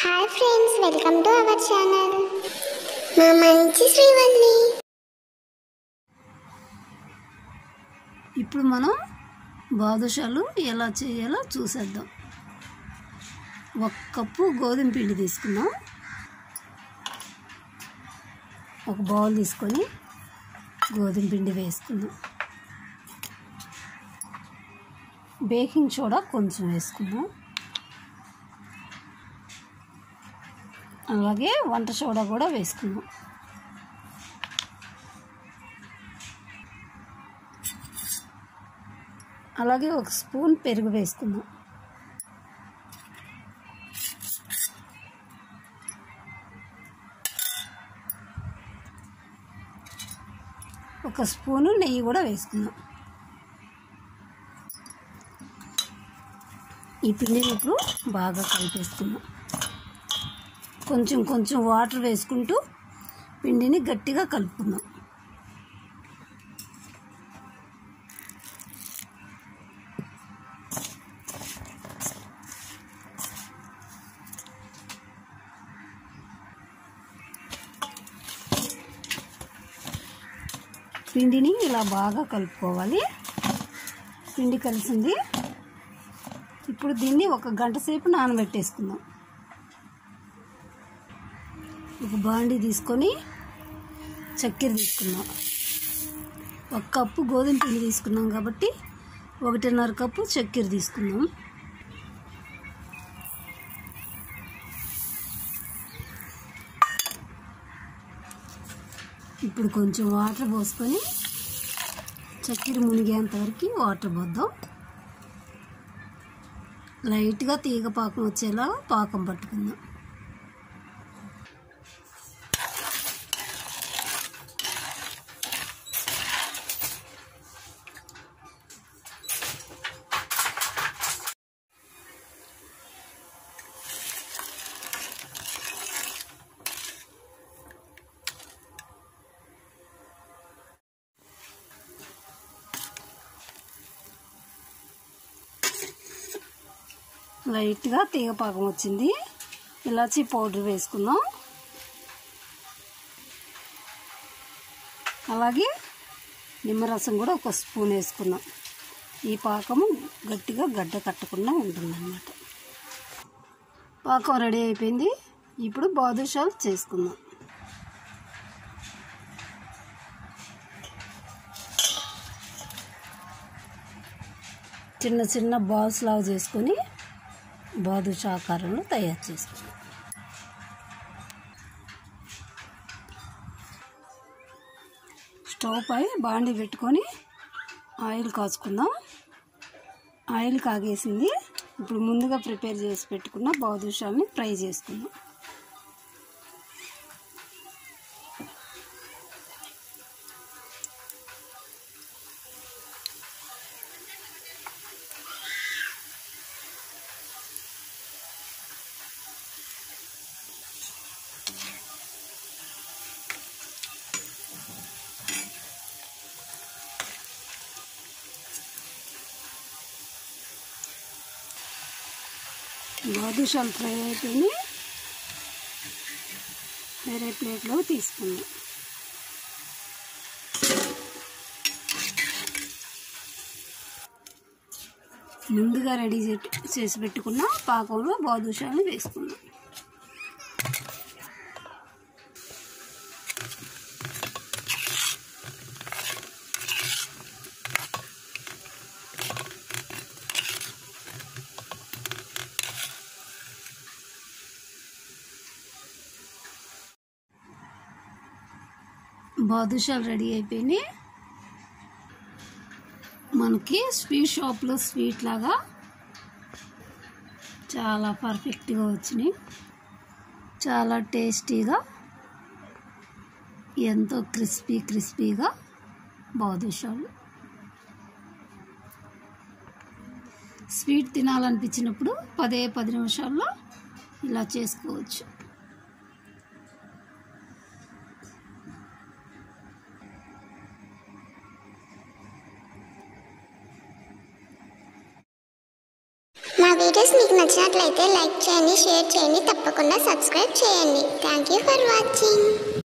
hi friends welcome to our channel మా మంచి శ్రీవల్లి ఇప్పుడు మనం బాదుషాలు ఎలా చేయాలో చూసేద్దాం ఒక కప్పు గోధుమ పిండి తీసుకుందాం ఒక బౌల్ తీసుకొని గోధుమ పిండి వేసుకుందాం బేకింగ్ సోడా కొంచెం వేసుకుందాం అలాగే వంట సోడా కూడా వేసుకుందాం అలాగే ఒక స్పూన్ పెరుగు వేసుకుందాం ఒక స్పూను నెయ్యి కూడా వేసుకుందాం ఈ పిండిని ఇప్పుడు బాగా కలిపేసుకుందాం కొంచెం కొంచెం వాటర్ వేసుకుంటూ పిండిని గట్టిగా కలుపుకుందాం పిండిని ఇలా బాగా కలుపుకోవాలి పిండి కలిసింది ఇప్పుడు దీన్ని ఒక గంట సేపు నానబెట్టేసుకుందాం ఒక బాండి తీసుకొని చక్కెర తీసుకుందాం ఒక కప్పు గోధుమ పిండి తీసుకున్నాం కాబట్టి ఒకటిన్నర కప్పు చక్కెర తీసుకుందాం ఇప్పుడు కొంచెం వాటర్ పోసుకొని చక్కెర మునిగేంత వరకు వాటర్ పోద్దాం లైట్గా తీగ పాకం వచ్చేలా పాకం పట్టుకుందాం లైట్గా తీగ పాకం వచ్చింది ఇలాచి పౌడర్ వేసుకుందాం అలాగే నిమ్మరసం కూడా ఒక స్పూన్ వేసుకుందాం ఈ పాకము గట్టిగా గడ్డ కట్టకుండా ఉంటుందన్నమాట పాకం రెడీ అయిపోయింది ఇప్పుడు బాదుషాలు చేసుకుందాం చిన్న చిన్న బాల్స్ లాగా చేసుకొని బాదుషా ఆకారంలో తయారు చేసుకుందాం స్టవ్ పై బాండి పెట్టుకొని ఆయిల్ కాచుకుందాం ఆయిల్ కాగేసింది ఇప్పుడు ముందుగా ప్రిపేర్ చేసి పెట్టుకున్న బాదుషాల్ని ఫ్రై చేసుకుందాం బాదుషాలు ఫ్రై అయిపోయి వేరే ప్లేట్లో తీసుకుందాం ముందుగా రెడీ చే- చేసి పెట్టుకున్న పాకంలో బాదుషాలు వేసుకుందాం బాదుషాలు రెడీ అయిపోయినాయి మనకి స్వీట్ షాప్లో స్వీట్ లాగా చాలా పర్ఫెక్ట్గా వచ్చినాయి చాలా టేస్టీగా ఎంతో క్రిస్పీ క్రిస్పీగా బాదుషాలు స్వీట్ తినాలనిపించినప్పుడు పదే పది నిమిషాల్లో ఇలా చేసుకోవచ్చు మా వీడియోస్ మీకు నచ్చినట్లయితే నచ్చినట్లయితే లైక్ చేయండి షేర్ చేయండి తప్పకుండా సబ్స్క్రైబ్ చేయండి థ్యాంక్ యూ ఫర్ వాచింగ్